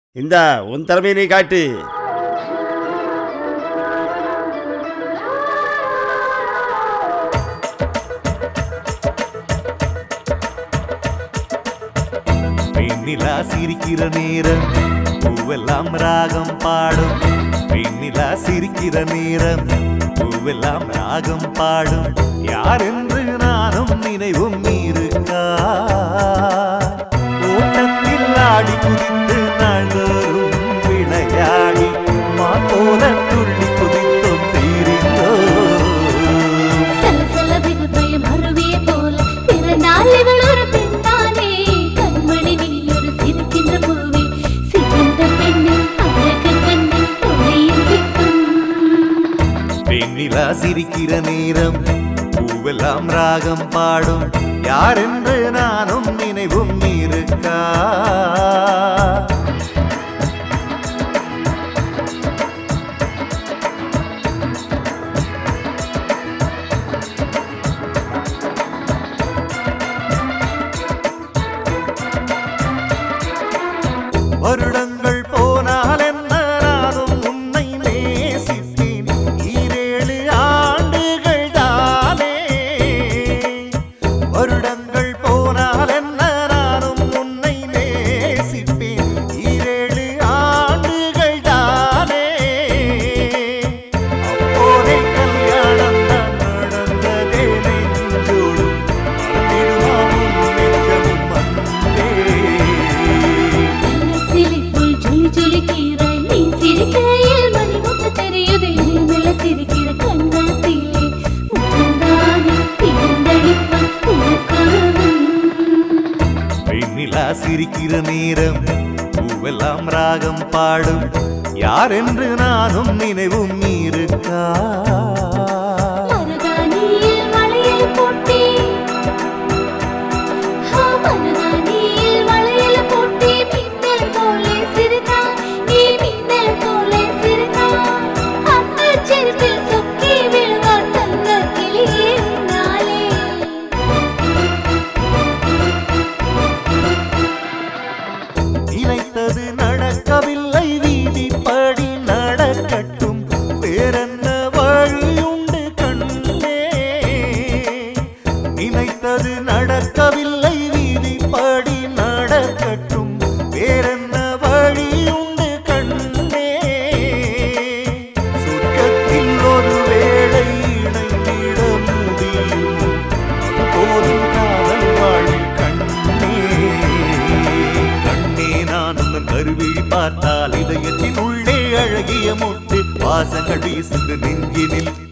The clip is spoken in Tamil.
இந்தா உன் திறமையை நீ காட்டு பெண்ணிலா சிரிக்கிற நேரம் பூவெல்லாம் ராகம் பாடும் பெண்ணிலா சிரிக்கிற நேரம் பூவெல்லாம் ராகம் பாடும் யார் என்று நானும் நினைவும் இருக்கா ஓட்டத்தில் ஆடி குதித்து நாள்தோறும் விளையாடி மாத்தோல துள்ளி குதித்தோம் தீரிந்தோம் சலசல வெகுபயம் அருவியை போல பிறந்தால் இவள் ஒரு பெண்தானே கண்மணி நீ ஒரு சிரிக்கின்ற பூவே சிறந்த பெண்ணு அழகு கண்ணு துணையில் சிக்கும் பெண்ணிலா சிரிக்கிற நேரம் பூவெல்லாம் ராகம் பாடும் யார் என்று நானும் நினைவும் இருக்கா வருடங்கள் போனால் என்ன நானும் உன்னை நேசித்தேன் ஈரேழு ஆண்டுகள் தானே வருடங்கள் போனால் என்ன நானும் உன்னை நேசிப்பேன் ஈரேழு ஆண்டுகள் தானே அப்போதே கல்யாணம் தான் நடந்ததே நெஞ்சோடும் மறந்திடுமாவும் நெஞ்சமும் வந்தே சிரிப்புள் ஜொலி ஜொலிக்கிறாய் நீ சிரிக்கையில் மணிமுத்து தெரியுதே நீ மெல்ல சிரிக்கிற கண்ணத்திலே முகந்தானே பிறந்தடிப்பான் உனக்கொருவன் பெண்ணிலா சிரிக்கிற நேரம் பூவெல்லாம் ராகம் பாடும் யார் என்று நானும் நினைவும் இருக்கா மருதானியில் வளையல் போட்டே ஹா, மருதானியில் வளையல் போட்டே மின்னல் போலே சிரித்தாய். நீ மின்னல் போலே சிரித்தாய். அந்தச் சிரிப்பில் சொக்கி விழுவான் தங்கக் கிளியே நாளே. நினைத்தது நடக்கவில்லை வீதிப்படி நடக்கட்டும் வேறென்ன வழியுண்டு கண்ணே நினைத்தது நடக்கவில்லை வீதிப்படி நடக்கட்டும் வேறென்ன வழியுண்டு கண்ணே சொர்க்கத்தில் ஒரு வேளை இணைந்திட முடியும் போதும் காதல் வாழ்வில் கண்ணே கண்ணே நான் உன் கருவிழி பார்த்தால் இதயத்தின் உள்ளே அழகிய முட்டு வாசங்கள் வீசுது நெஞ்சினில்